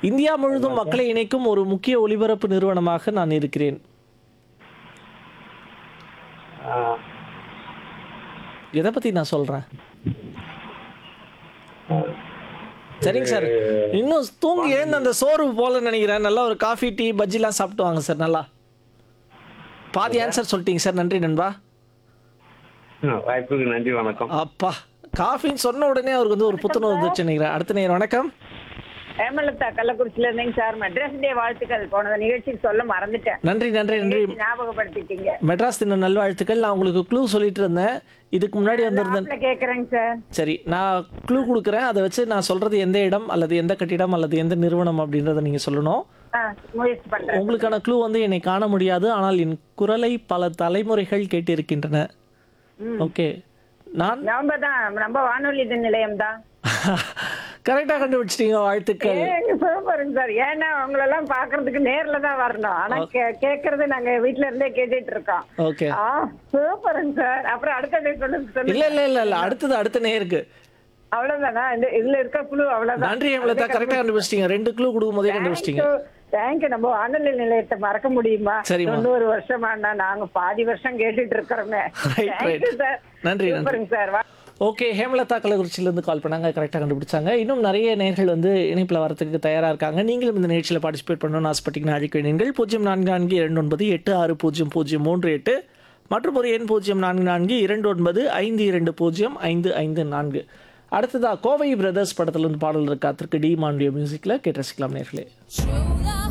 India முழுதும் மக்களை இணைக்கும் ஒரு முக்கிய ஒலிபரப்பு நிறுவனமாக நான் இருக்கிறேன் ஆ, எதை பத்தி நான் சொல்றேன் சரிங்க சார் இன்னும் தூங்கி எழுந்து அந்த சோறு போல நினைக்கிறேன் நல்லா ஒரு காஃபி டீ பஜ்ஜிலாம் சாப்பிட்டு வாங்க சார் நல்லா பாதி ஆன்சர் சொல்லிட்டீங்க சார் நன்றி நண்பா வாய்ப்புக்கு நன்றி வணக்கம் அப்பா காஃபின்னு சொன்ன உடனே அவருக்கு வந்து ஒரு புத்துணர்வு வந்துச்சு நினைக்கிறேன் அடுத்த நேரம் வணக்கம் ஹேமலதா கள்ளக்குறிச்சில இருந்தேங்க சார் மெட்ராஸ் டே வாழ்த்துக்கள் போன நிகழ்ச்சிக்கு சொல்ல மறந்துட்டேன் நன்றி நன்றி நன்றி நிகழ்ச்சி ஞாபகப்படுத்திட்டீங்க மெட்ராஸ் தின நல்வாழ்த்துக்கள் நான் உங்களுக்கு க்ளூ சொல்லிட்டு இருந்தேன் இதுக்கு முன்னாடி வந்திருந்தேன் ஆப்ல கேக்குறேங்க சார் சரி நான் க்ளூ கொடுக்குறேன் அதை வச்சு நான் சொல்றது எந்த இடம் அல்லது எந்த கட்டிடம் அல்லது எந்த நிறுவனம் அப்படின்றத நீங்க சொல்லணும் ஆ, முயற்சி பண்றேன் உங்களுக்கான க்ளூ வந்து என்னை காண முடியாது ஆனால் என் குரலை பல தலைமுறைகள் கேட்டிருக்கின்றன ஓகே நான் நம்ம தான் நம்ம வானொலி நிலையம் தான் கரெக்டாக கண்டுபிடிச்சிட்டீங்க வாழ்த்துக்கள் சூப்பருங்க சார் ஏன்னா உங்களெல்லாம் பாக்குறதுக்கு நேர்ல தான் வரணும் ஆனா கே- கேக்குறது நாங்க வீட்ல இருந்தே கேட்டுட்டு இருக்கோம் ஓகே ஆ சூப்பருங்க சார் அப்புறம் அடுத்த சொல்லுங்க சொல்லுங்க இல்ல இல்ல இல்ல இல்ல அடுத்தது அடுத்த நேருக்கு அவ்வளவுதானா இந்த இதுல இருக்க குழு அவ்வளவுதான் நன்றி எவ்வளோ கரெக்டாக கண்டுபிடிச்சிட்டீங்க ரெண்டு க்ளூ கொடுக்கும் போதே கண்டுபிடிச்சிட்டீங்க தேங்க்யூ நம்ம வானொலி நிலையத்தை மறக்க முடியுமா சரிம்மா. தொண்ணூறு வருஷமாண்ணா நாங்க பாதி வருஷம் கேட்டுட்டு இருக்கிறோமே Right, right. தேங்க்யூ சார் நன்றி, நன்றி. சூப்பருங்க சார் வா ஓகே ஹேமலதா கள்ளக்குறிச்சியிலேருந்து கால் பண்ணாங்க கரெக்டாக கண்டுபிடிச்சாங்க இன்னும் நிறைய நேர்கள் வந்து இணைப்பில் வரதுக்கு தயாராக இருக்காங்க நீங்களும் இந்த நிகழ்ச்சியில் பார்ட்டிசிபேட் பண்ணணும்னு ஆசைப்பட்டீங்கன்னா அழைக்க நீங்கள் பூஜ்ஜியம் நான்கு நான்கு இரண்டு ஒன்பது எட்டு ஆறு பூஜ்ஜியம் பூஜ்ஜியம் மூன்று எட்டு மற்றும் ஒரு எண் பூஜ்ஜியம் நான்கு நான்கு இரண்டு ஒன்பது ஐந்து இரண்டு பூஜ்ஜியம் ஐந்து ஐந்து நான்கு அடுத்ததா கோவை பிரதர்ஸ் படத்துல இருந்து பாடல் இருக்கா திருக்கு டி மாண்டிய மியூசிக்கில் கேட்டு ரசிக்கலாம் நேர்களே True